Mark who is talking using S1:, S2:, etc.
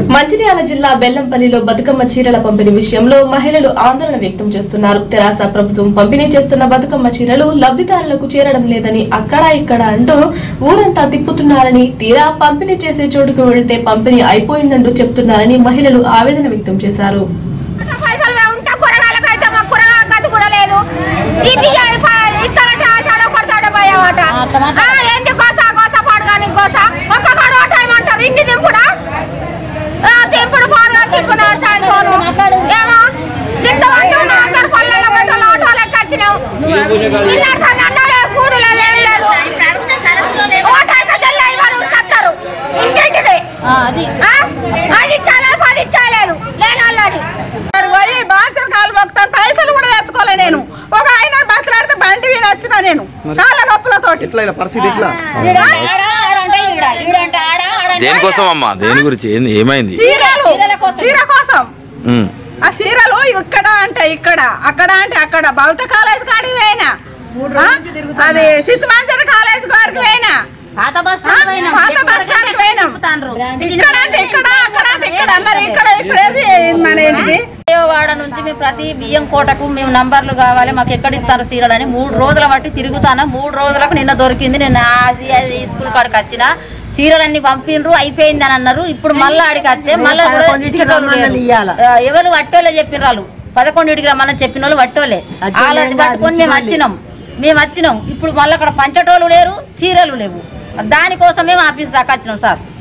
S1: మంచిర్యాల జిల్లా బెల్లంపల్లిలో బతుకమ్మ చీరల పంపిణీ విషయంలో మహిళలు ఆందోళన వ్యక్తం చేస్తున్నారు తెరాస ప్రభుత్వం పంపిణీ చేస్తున్న బతుకమ్మ చీరలు లబ్ధిదారులకు చేరడం లేదని అక్కడ ఇక్కడ అంటూ ఊరంతా తిప్పుతున్నారని తీరా పంపిణీ చేసే చోటుకు వెళితే పంపిణీ అయిపోయిందంటూ చెప్తున్నారని మహిళలు ఆవేదన వ్యక్తం చేశారు
S2: పైసలు ఉంటే కూరగాయలకు అయితే మాకు కూరగాయల గతి కూడా లేదు ఈ బియ్యం ప- ఇస్తారంటే ఆషాఢం కొడతాడు పోయామట ఆ, ఏంది గోస గోస పాడు కానీ గోస ఒక్క పాడు ఓ టైం అంటారు ఇన్ని దింపుడా ఆ, దింపుడు పాడు దింపుడు ఆషాఢం పోను ఏమో దింతమంటే అందరు పల్లెల బట్టలు ఆటోలు ఎక్కొచ్చినాం ఇల్లంతా నల్లలే కూడు లేదు ఏం లేదు ఓ టైం తెల్ల ఇవాళ ఉరికొస్తారు ఇంకేంటిది
S3: అది
S2: ఆ? అది ఇచ్చాలేదు పది ఇచ్చాలేదు లేని వాళ్ళని
S4: మరి పోయి బాన్సర్ కాలు మొక్కుతాను పైసలు కూడా తెచ్చుకోలే నేను ఒక ఆయన బస్సులు ఆడితే బండి మీద వచ్చిన నేను కాళ్ళ నొప్పులతోటి
S5: ఎట్లా ఇలా పరిస్థితి ఎట్లా
S6: దేనికోసం అమ్మా దేని గురించి ఏంది ఏమైంది
S4: చీరలు చీర కోసం
S6: ఉమ్.
S4: ఆ చీరలు ఇక్కడ అంటే ఇక్కడ అక్కడ అంటే అక్కడ భౌత కాలేజ్ కాడికి పోయినా ఆ? అది శిశు మందిర కాలేజ్ కాడికి పోయినా
S3: పాత బస్
S4: ఆ? పాత బస్ స్టాండ్కి పోయినాం ఇక్కడ అంటే ఇక్కడ అక్కడ అంటే ఇక్కడ మరి ఇక్కడ ఇక్కడ ఏది మన ఏంటిది
S3: వాడ నుంచి మేము ప్రతి బియ్యం కోటకు మేము నంబర్లు కావాలి మాకు ఎక్కడ ఇస్తారు సీరలు అని మూడు రోజుల బట్టి తిరుగుతాను మూడు రోజులకు నిన్న దొరికింది నేను అది అది స్కూల్ కాడికి వచ్చిన సీరలన్నీ పంపిండ్రు అయిపోయింది అని అన్నారు ఇప్పుడు మళ్ళీ ఆడికి వస్తే మళ్ళీ కూడా ఇచ్చేటోళ్ళు లేరు. ఆ, ఎవరు వట్టోలే చెప్పిన వాళ్ళు పదకొండింటికి రమ్మని చెప్పిన వాళ్ళు వట్టోలే వాళ్ళది పట్టుకొని మేము వచ్చినాం మేము వచ్చినాం ఇప్పుడు మళ్ళీ అక్కడ పంచటోళ్ళు లేరు చీరలు లేవు దానికోసం మేము ఆఫీస్ దాకా వచ్చినాం సార్